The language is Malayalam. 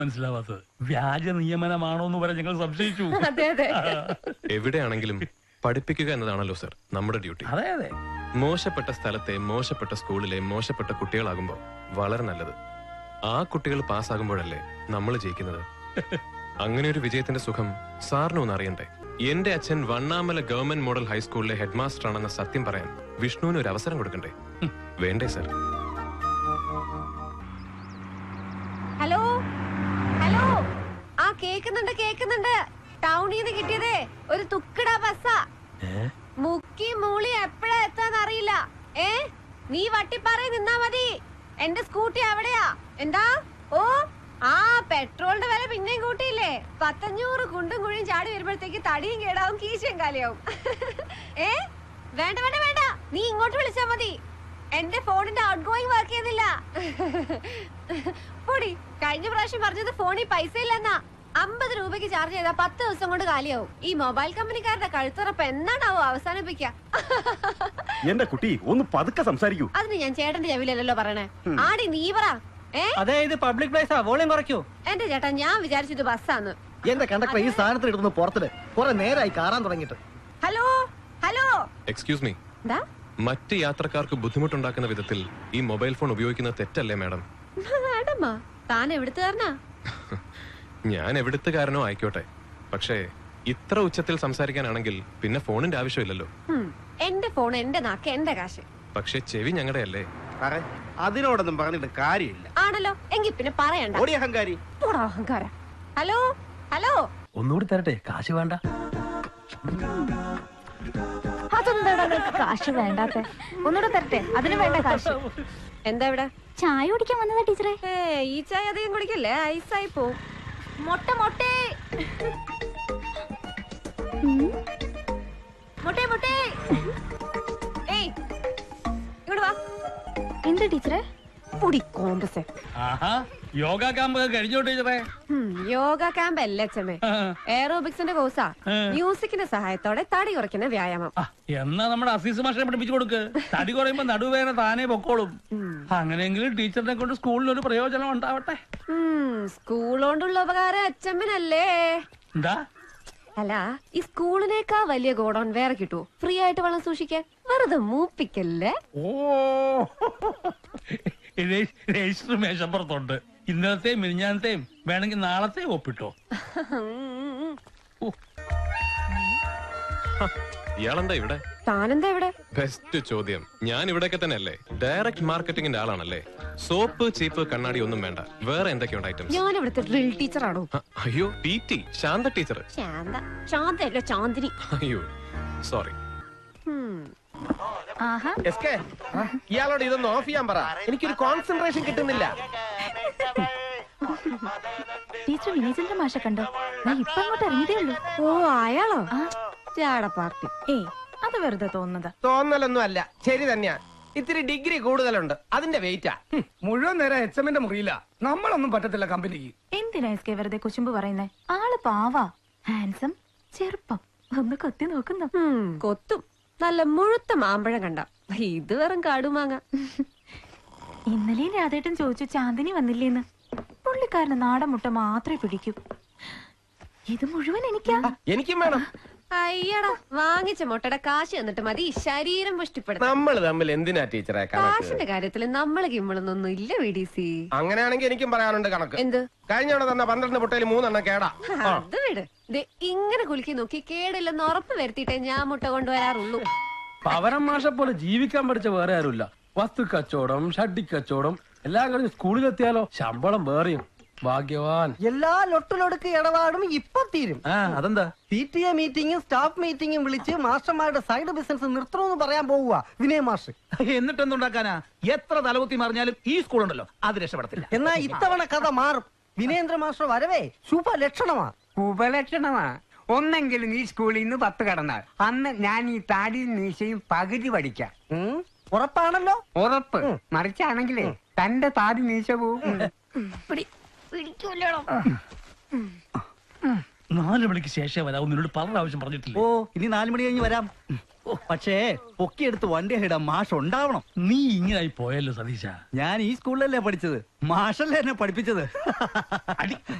മനസ്സിലാവാത്തത് വ്യാജ നിയമനമാണോ എന്ന് വരെ ഞങ്ങൾ സംശയിച്ചു അതെ അതെ എവിടെയാണെങ്കിലും പഠിപ്പിക്കുക എന്നതാണല്ലോ സർ നമ്മുടെ ഡ്യൂട്ടി അതെ അതെ മോശപ്പെട്ട സ്ഥലത്തെ മോശപ്പെട്ട സ്കൂളിലെ മോശപ്പെട്ട കുട്ടികളാകുമ്പോൾ വളരെ നല്ലത് ആ കുട്ടികൾ പാസ്സാകുമ്പോഴല്ലേ നമ്മൾ ജയിക്കുന്നത് അങ്ങനെ ഒരു വിജയത്തിന്റെ സുഖം സാറിന് ഒന്ന് അറിയണ്ടേ എന്റെ അച്ഛൻ വണ്ണാമല ഗവൺമെന്റ് മോഡൽ ഹൈസ്കൂളിലെ ഹെഡ് മാസ്റ്റർ ആണെന്ന സത്യം പറയാൻ വിഷ്ണുവിന് ഒരു അവസരം കൊടുക്കണ്ടേ വേണ്ടേ സർ ഹലോ ഹലോ ആ കേക്കുന്നുണ്ട് കേക്കുന്നുണ്ട് ടൗണിൽ നിന്ന് കിട്ടിയതേ ഒരു തുക്കിടാ ബസ്സാ മുക്കി മൂളി എപ്പോഴാ എത്താന്ന് അറിയില്ല ഏ നീ വട്ടിപ്പാറയിൽ നിന്നാ മതി എന്റെ സ്കൂട്ടി അവിടെയാ എന്താ ഓ ആ പെട്രോളിന്റെ വില പിന്നെയും കൂട്ടിയില്ലേ പത്തഞ്ഞൂറ് കുണ്ടും കുഴിയും ചാടി വരുമ്പോഴത്തേക്ക് തടിയും കേടാവും കീശയും കാലിയാവും ഏ വേണ്ട വേണ്ട വേണ്ട നീ ഇങ്ങോട്ട് വിളിച്ചാ മതി എന്റെ ഫോണിന്റെ ഔട്ട് ഗോയിങ് വർക്ക് ചെയ്യുന്നില്ല പൊടി കഴിഞ്ഞ പ്രാവശ്യം പറഞ്ഞത് ഫോണിൽ പൈസ ഇല്ലെന്നാ അമ്പത് രൂപയ്ക്ക് ചാർജ് ചെയ്താൽ പത്ത് ദിവസം കൊണ്ട് കാലിയാവും ഈ മൊബൈൽ കമ്പനിക്കാരുടെ കഴുത്തുറപ്പ് എന്നാണാവോ അവസാനിപ്പിക്ക എന്റെ കുട്ടി ഒന്ന് പതുക്കെ സംസാരിക്കൂ അതിന് ഞാൻ ചേട്ടന്റെ ചെവിലല്ലോ പറയണേ ആടി നീ പറ ഏ അതെ ഇത് പബ്ലിക് പ്ലേസാ വോളിയം കുറയ്ക്കൂ എന്റെ ചേട്ടാ ഞാൻ വിചാരിച്ചു ഇത് ബസ്സാന്ന് എന്റെ കണ്ടക്ടർ ഈ സാധനത്തിൽ ഇടുന്നു പുറത്തില് കുറെ നേരമായി കാറാൻ തുടങ്ങിയിട്ട് ഹലോ ഹലോ എക്സ്ക്യൂസ് മീ എന്താ മറ്റ് യാത്രക്കാർക്ക് ബുദ്ധിമുട്ടുണ്ടാക്കുന്ന വിധത്തിൽ ഈ മൊബൈൽ ഫോൺ ഉപയോഗിക്കുന്നത് തെറ്റല്ലേ മാഡം മാഡമാ താൻ എവിടുത്തുകാരനാ ഞാൻ എവിടുത്തുകാരനോ ആയിക്കോട്ടെ പക്ഷേ ഇത്ര ഉച്ചത്തിൽ സംസാരിക്കാനാണെങ്കിൽ പിന്നെ ഫോണിന്റെ ആവശ്യമില്ലല്ലോ ഹും, എന്റെ ഫോൺ എന്റെ നാക്ക് എന്റെ കാശ് പക്ഷെ ചെവി ഞങ്ങളുടെ അല്ലേ സാറേ അതിനോടൊന്നും പറഞ്ഞിട്ട് കാര്യമില്ല ആണല്ലോ എങ്കി പിന്നെ പറയണ്ട ഓടി അഹങ്കാരി പോടാ അഹങ്കാര ഹലോ ഹലോ ഒന്നുകൂടി തരട്ടെ കാശ് വേണ്ട അതെന്താടാ നിനക്ക് കാശ് വേണ്ടാത്ത ഒന്നുകൂടെ തരട്ടെ അതിന് വേണ്ട കാശ് എന്താ ഇവിടെ ചായ കുടിക്കാൻ വന്നതാ ടീച്ചറെ ഏ ഈ ചായ അധികം കുടിക്കല്ലേ ഐസായി പോവും മൊട്ട മൊട്ടേ മുട്ടേ മുട്ടേ ഏയ് ഇങ്ങോട്ട് വാ എന്താ ടീച്ചറെ പൊടി കോമ്പസേ ആഹാ യോഗ ക്യാമ്പ് കഴിഞ്ഞോ ടീച്ചറേ യോഗ ക്യാമ്പ് അല്ലേ ചെമ്മേ ആ, എയറോബിക്സിന്റെ കോഴ്സാ ആ. മ്യൂസിക്കിന്റെ സഹായത്തോടെ തടി കുറയ്ക്കുന്ന വ്യായാമം ആ, എന്നാ നമ്മുടെ അസീസ് മാഷിനെ പഠിപ്പിച്ചു കൊടുക്ക് തടി കുറയുമ്പോ നടുവേന താനേ പൊക്കോളും അങ്ങനെയെങ്കിലും ടീച്ചറിനെ കൊണ്ട് സ്കൂളിൽ ഒരു പ്രയോജനം ഉണ്ടാവട്ടെ ഉം, സ്കൂൾ കൊണ്ടുള്ള ഉപകാരം അച്ചമ്മനല്ലേ എന്താ അല്ല ഈ സ്കൂളിനേക്കാ വലിയ ഗോഡൌൺ വേറെ കിട്ടുമോ ഫ്രീ ആയിട്ട് വെള്ളം സൂക്ഷിക്കാൻ വെറുതെ മൂപ്പിക്കല്ലേ ഓ രജിസ്- രജിസ്റ്റർ മേശപ്പുറത്തുണ്ട് ഇന്നലത്തെയും മിനിഞ്ഞാനത്തെയും വേണമെങ്കിൽ നാളത്തെയും ഒപ്പിട്ടോ ഇയാളെന്താ ഇവിടെ താനെന്താ ഇവിടെ ബെസ്റ്റ് ചോദ്യം ഞാൻ ഇവിടെയൊക്കെ തന്നെ അല്ലേ ഡയറക്ട് മാർക്കറ്റിംഗിന്റെ ആളാണല്ലേ സോപ്പ് ചീപ്പ് കണ്ണാടി ഒന്നും വേണ്ട വേറെ എന്തൊക്കെയുണ്ട് ഐറ്റംസ് ഞാൻ ഇവിടുത്തെ ഡ്രിൽ ടീച്ചറാണോ അയ്യോ P T Shantha teacher Shantha ശാന്തയല്ല ചാന്ദിനി അയ്യോ സോറി ഉം. ആഹാ എസ് കെ ഇയാളോട് ഇതൊന്ന് ഓഫ് ചെയ്യാൻ പറ എനിക്കൊരു കോൺസെൻട്രേഷൻ കിട്ടുന്നില്ല ടീച്ചർ വിനയചന്ദ്ര മാഷ കണ്ടോ ഞാൻ ഇപ്പൊ അങ്ങോട്ട് ഇറങ്ങിയതേ ഉള്ളൂ ഓ അയാളോ ആ ചാട പാർട്ടി ഏയ് അത് വെറുതെ തോന്നുന്നതാ തോന്നലൊന്നും അല്ല ശരി തന്നെയാ ഇത്തിരി ഡിഗ്രി കൂടുതലുണ്ട് അതിന്റെ വെയിറ്റാ മുഴുവൻ നേരം എച്ച് എമ്മിന്റെ മുറിയില്ല നമ്മളൊന്നും പറ്റത്തില്ല കമ്പനിക്ക് എന്തിനാ എസ് കെ വെറുതെ കുശുമ്പ് പറയുന്നേ ആള് പാവാ ഹാൻസം ചെറുപ്പം ഒന്ന് കൊത്തി നോക്കുന്നു ഉം, കൊത്തും നല്ല മുഴുത്ത മാമ്പഴം കണ്ട ഇത് വെറും കാടുമാങ്ങ ഇന്നലെയും രാധേട്ടൻ ചോദിച്ചു ചാന്ദിനി വന്നില്ലേന്ന് പുള്ളിക്കാരന് നാടൻ മുട്ട മാത്രമേ പിടിക്കൂ ഇത് മുഴുവൻ എനിക്കാ എനിക്കും വേണം അയ്യടാ വാങ്ങിച്ച മുട്ടയുടെ കാശ് എന്നിട്ട് മതി ശരീരം പുഷ്ടിപ്പെടുത്താൻ നമ്മൾ തമ്മിൽ എന്തിനാ ടീച്ചറെ കണക്ക് കാശിന്റെ കാര്യത്തിൽ നമ്മള് കിമ്മളൊന്നും ഇല്ല വി ഡി സി അങ്ങനെയാണെങ്കിൽ എനിക്കും പറയാനുണ്ട് കണക്ക് എന്ത് കഴിഞ്ഞ തവണ തന്നെ പന്ത്രണ്ട് മുട്ടയിൽ മൂന്നെണ്ണം കേടാ ആ. അത് വിട് ദേ, ഇങ്ങനെ കുലുക്കി നോക്കി കേടില്ലെന്ന് ഉറപ്പ് വരുത്തിയിട്ടേ ഞാൻ മുട്ട കൊണ്ടുവരാറുള്ളൂ പവരം മാഷ പോലെ ജീവിക്കാൻ പഠിച്ച വേറെ ആരുമില്ല വസ്തു കച്ചവടം ഷഡ്ഡി കച്ചവടം എല്ലാം കഴിഞ്ഞ് സ്കൂളിലെത്തിയാലോ ശമ്പളം വേറെയും ഭാഗ്യവാൻ എല്ലാ ലൊട്ടിലൊടുക്ക് ഇടപാടും ഇപ്പൊ തീരും ആ അതെന്താ പി ടി എ മീറ്റിംഗും സ്റ്റാഫ് മീറ്റിംഗും വിളിച്ച് മാസ്റ്റർമാരുടെ സൈഡ് ബിസിനസ് നിർത്തണമെന്ന് പറയാൻ പോവുക വിനയ മാസ്റ്റർ എന്നിട്ട് എന്തുണ്ടാക്കാനാ എത്ര തലകുത്തി മറിഞ്ഞാലും ഈ സ്കൂളുണ്ടല്ലോ അത് രക്ഷപ്പെടത്തില്ല എന്നാ ഇത്തവണ കഥ മാറും വിനേന്ദ്ര മാസ്റ്റർ വരവേ ശുഭലക്ഷണമാ ഉപലക്ഷണമാ ഒന്നെങ്കിലും ഈ സ്കൂളിൽ നിന്ന് പത്ത് കടന്നാൽ അന്ന് ഞാൻ ഈ താടിയും മീശയും പകുതി പഠിക്കാം ഉം, ഉറപ്പാണല്ലോ ഉറപ്പ് മറിച്ചാണെങ്കിലേ തന്റെ താടി മീശ പോവും നാല് മണിക്ക് ശേഷം വരാം നിന്നോട് പല പ്രാവശ്യം പറഞ്ഞിട്ടില്ലേ ഓ ഇനി നാലു മണി കഴിഞ്ഞ് വരാം പക്ഷേ പൊക്കിയെടുത്ത് വണ്ടി ഇടാൻ മാഷ് ഉണ്ടാവണം നീ ഇങ്ങനായി പോയല്ലോ സതീശ ഞാൻ ഈ സ്കൂളിലല്ലേ പഠിച്ചത് മാഷല്ലേ എന്നെ പഠിപ്പിച്ചത് അടി